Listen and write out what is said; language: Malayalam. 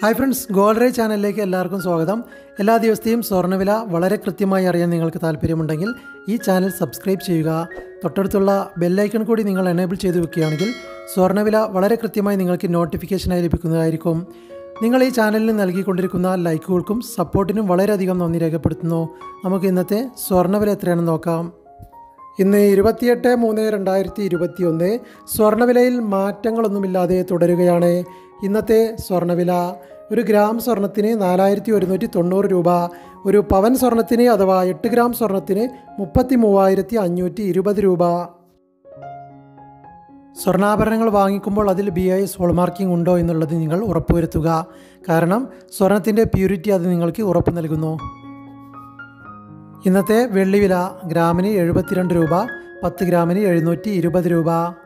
ഹായ് ഫ്രണ്ട്സ് ഗോൾഡ് റേ ചാനലിലേക്ക് എല്ലാവർക്കും സ്വാഗതം എല്ലാ ദിവസത്തെയും സ്വർണ്ണവില വളരെ കൃത്യമായി അറിയാൻ നിങ്ങൾക്ക് താല്പര്യമുണ്ടെങ്കിൽ ഈ ചാനൽ സബ്സ്ക്രൈബ് ചെയ്യുക തൊട്ടടുത്തുള്ള ബെല്ലൈക്കൺ കൂടി നിങ്ങൾ എനേബിൾ ചെയ്ത് വെക്കുകയാണെങ്കിൽ സ്വർണ്ണവില വളരെ കൃത്യമായി നിങ്ങൾക്ക് നോട്ടിഫിക്കേഷനായി ലഭിക്കുന്നതായിരിക്കും നിങ്ങൾ ഈ ചാനലിന് നൽകിക്കൊണ്ടിരിക്കുന്ന ലൈക്കുകൾക്കും സപ്പോർട്ടിനും വളരെയധികം നന്ദി രേഖപ്പെടുത്തുന്നു നമുക്ക് ഇന്നത്തെ സ്വർണ്ണവില എത്രയാണെന്ന് നോക്കാം ഇന്ന് ഇരുപത്തിയെട്ട് മൂന്ന് രണ്ടായിരത്തി ഇരുപത്തി ഒന്ന് സ്വർണ്ണവിലയിൽ മാറ്റങ്ങളൊന്നുമില്ലാതെ തുടരുകയാണ് ഇന്നത്തെ സ്വർണ്ണവില ഒരു ഗ്രാം സ്വർണത്തിന് നാലായിരത്തി ഒരുന്നൂറ്റി തൊണ്ണൂറ് രൂപ ഒരു പവൻ സ്വർണത്തിന് അഥവാ എട്ട് ഗ്രാം സ്വർണത്തിന് മുപ്പത്തി മൂവായിരത്തി അഞ്ഞൂറ്റി ഇരുപത് രൂപ സ്വർണ്ണാഭരണങ്ങൾ വാങ്ങിക്കുമ്പോൾ അതിൽ ബി ഐ എസ് ഹോൾമാർക്കിംഗ് ഉണ്ടോ എന്നുള്ളത് നിങ്ങൾ ഉറപ്പുവരുത്തുക കാരണം സ്വർണത്തിൻ്റെ പ്യൂരിറ്റി അത് നിങ്ങൾക്ക് ഉറപ്പ് നൽകുന്നു ഇന്നത്തെ വെള്ളിവില ഗ്രാമിന് എഴുപത്തിരണ്ട് രൂപ പത്ത് ഗ്രാമിന് എഴുന്നൂറ്റി ഇരുപത് രൂപ